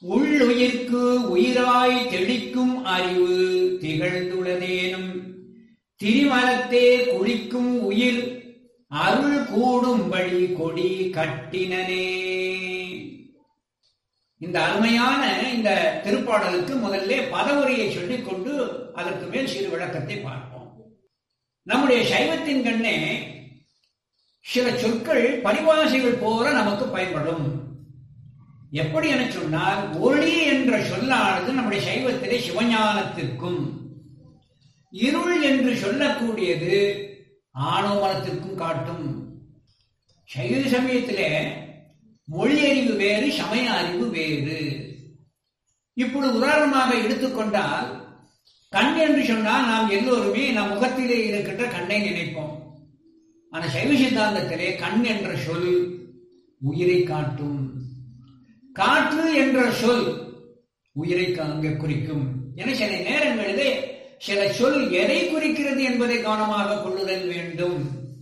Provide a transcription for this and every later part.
உள்ளுயிர்க்கு உயிராய் தெளிக்கும் அறிவு திகழ்ந்துள்ளதேனும் திரிமலத்தே குளிக்கும் உயிர் அருள் கூடும்படி கொடி கட்டினனே இந்த அருமையான இந்த திருப்பாடலுக்கு முதல்ல பதவுரையை சொல்லிக் கொண்டு அதற்கு மேல் சிறு விளக்கத்தை பார்ப்போம் நம்முடைய சைவத்தின் கண்ணே சில சொற்கள் பரிபாசைகள் போல நமக்கு பயன்படும் எப்படி என சொன்னால் ஒளி என்ற சொல்லானது நம்முடைய சைவத்திலே சிவஞானத்திற்கும் இருள் என்று சொல்லக்கூடியது ஆணவமலத்திற்கும் காட்டும் சைவ சமயத்திலே மொழி அறிவு வேறு சமய அறிவு வேறு இப்பொழுது உதாரணமாக எடுத்துக்கொண்டால் கண் என்று சொன்னால் நாம் எல்லோருமே நம் முகத்திலே இருக்கின்ற கண்ணை நினைப்போம் ஆனால் சைவ சித்தாந்தத்திலே கண் என்ற சொல் உயிரை காட்டும் காற்று என்ற சொல் உயிரை அங்கே குறிக்கும் என சில நேரங்களிலே சில சொல் எதை குறிக்கிறது என்பதை கவனமாக கொள்ளுதல் வேண்டும்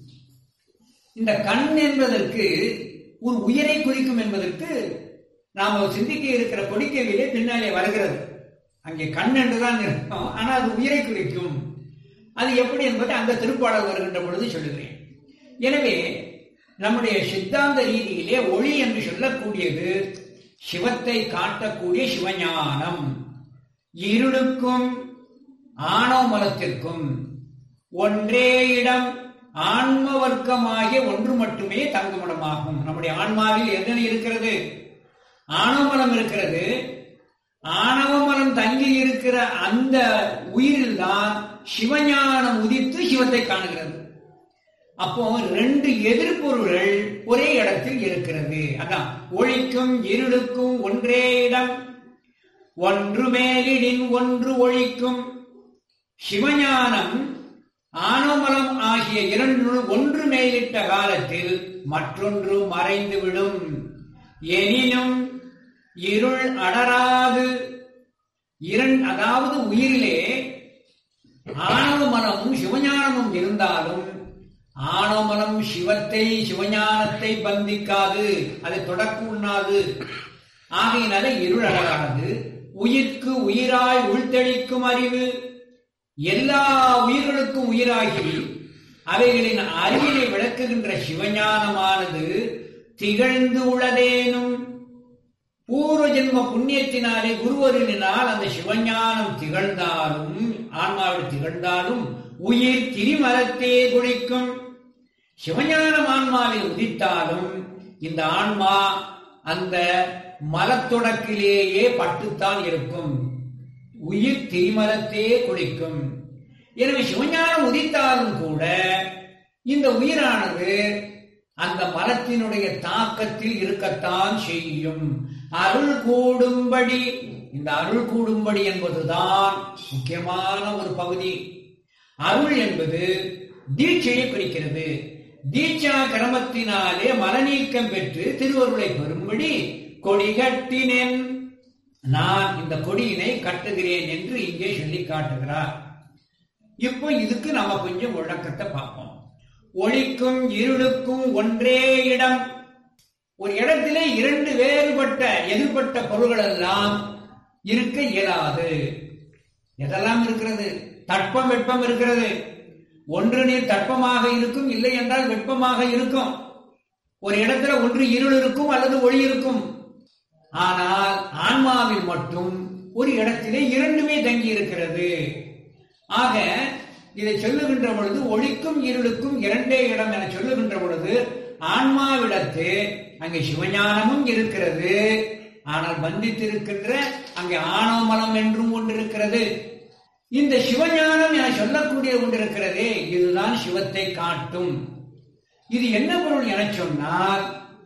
இந்த கண் என்பதற்கு ஒரு உயிரை குறிக்கும் என்பதற்கு நாம் சிந்திக்க இருக்கிற கொடிக்கையிலே பின்னாலே வருகிறது அங்கே கண் என்றுதான் இருக்கும் ஆனால் அது உயிரை குறிக்கும் அது எப்படி என்பதை அந்த திருப்பாடல் வருகின்ற பொழுது சொல்லுகிறேன் எனவே நம்முடைய சித்தாந்த ரீதியிலே ஒளி என்று சொல்லக்கூடியது சிவத்தை காட்டக்கூடிய சிவஞானம் இருளுக்கும் ஆணவ மலத்திற்கும் ஒன்றே இடம் ஆன்ம வர்க்கமாகிய ஒன்று மட்டுமே தங்குமிடமாகும் நம்முடைய ஆன்மாவில் என்ன இருக்கிறது ஆணவமலம் இருக்கிறது ஆணவமலம் தங்கி இருக்கிற அந்த உயிரில் தான் சிவஞானம் உதித்து சிவத்தை காணுகிறது அப்போ ரெண்டு எதிர்பொருள்கள் ஒரே இடத்தில் இருக்கிறது அதான் ஒழிக்கும் இருளுக்கும் ஒன்றே இடம் ஒன்று மேலிடின் ஒன்று ஒழிக்கும் சிவஞானம் ஆனமலம் ஆகிய இரண்டு ஒன்று மேலிட்ட காலத்தில் மற்றொன்று மறைந்துவிடும் எனினும் இருள் அடராது இரண் அதாவது உயிரிலே ஆணவ மனமும் சிவஞானமும் இருந்தாலும் ஆணவமனம் சிவத்தை சிவஞானத்தை பந்திக்காது அதை தொடக்க உண்ணாது ஆகையினால இருள் அடராது உயிர்க்கு உயிராய் உள்தெளிக்கும் அறிவு எல்லா உயிர்களுக்கும் உயிராகி அவைகளின் அறிவினை விளக்குகின்ற சிவஞானமானது திகழ்ந்து உள்ளதேனும் பூர்வ ஜென்ம புண்ணியத்தினாலே குருவருளினால் அந்த சிவஞானம் திகழ்ந்தாலும் ஆன்மாவில் திகழ்ந்தாலும் உயிர் திரிமரத்தே குளிக்கும் சிவஞானம் ஆன்மாவில் உதித்தாலும் இந்த ஆன்மா அந்த மலத்தொடக்கிலேயே பட்டுத்தான் இருக்கும் உயிர் திரிமலத்தே குளிக்கும் எனவே சிவஞானம் உதித்தாலும் கூட இந்த உயிரானது அந்த மலத்தினுடைய தாக்கத்தில் இருக்கத்தான் செய்யும் அருள் கூடும்படி இந்த அருள் கூடும்படி என்பதுதான் முக்கியமான ஒரு பகுதி அருள் என்பது தீட்சையை குறிக்கிறது தீட்சா கிரமத்தினாலே மலநீக்கம் பெற்று திருவருளை பெறும்படி கொடிகட்டினேன் நான் இந்த கொடியினை கட்டுகிறேன் என்று இங்கே சொல்லி காட்டுகிறார் இப்போ இதுக்கு நம்ம கொஞ்சம் விளக்கத்தை பார்ப்போம் ஒளிக்கும் இருளுக்கும் ஒன்றே இடம் ஒரு இடத்திலே இரண்டு வேறுபட்ட எதிர்பட்ட பொருள்கள் எல்லாம் இருக்க இயலாது எதெல்லாம் இருக்கிறது தட்பம் வெப்பம் இருக்கிறது ஒன்று நீர் தட்பமாக இருக்கும் இல்லை என்றால் வெப்பமாக இருக்கும் ஒரு இடத்துல ஒன்று இருள் இருக்கும் அல்லது ஒளி இருக்கும் ஆனால் ஆன்மாவில் மட்டும் ஒரு இடத்திலே இரண்டுமே தங்கி இருக்கிறது ஆக இதை சொல்லுகின்ற பொழுது ஒளிக்கும் இருளுக்கும் இரண்டே இடம் என சொல்லுகின்ற பொழுது ஆன்மாவிடத்து அங்கே சிவஞானமும் இருக்கிறது ஆனால் பந்தித்திருக்கின்ற அங்கே ஆணவமலம் என்றும் ஒன்று இருக்கிறது இந்த சிவஞானம் என சொல்லக்கூடிய ஒன்று இருக்கிறதே இதுதான் சிவத்தை காட்டும் இது என்ன பொருள் என சொன்னால்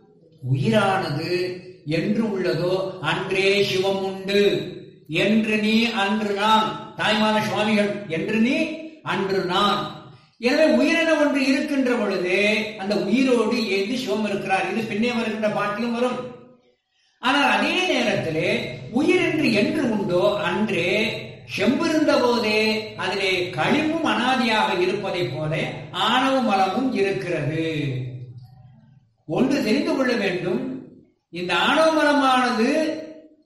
உயிரானது என்று உள்ளதோ அன்றே சிவம் உண்டு என்று நீ அன்று நான் தாய்மான சுவாமிகள் என்று நீ அன்று நான் எனவே உயிரென ஒன்று இருக்கின்ற பொழுது அந்த உயிரோடு எது சிவம் இருக்கிறார் இது பின்னே வருகின்ற பாட்டிலும் வரும் ஆனால் அதே நேரத்திலே உயிர் என்று என்று உண்டோ அன்றே செம்பிருந்த போதே அதிலே களிமும் அனாதியாக இருப்பதை போல ஆணவ மலமும் இருக்கிறது ஒன்று தெரிந்து கொள்ள வேண்டும் இந்த ஆணவ மலமானது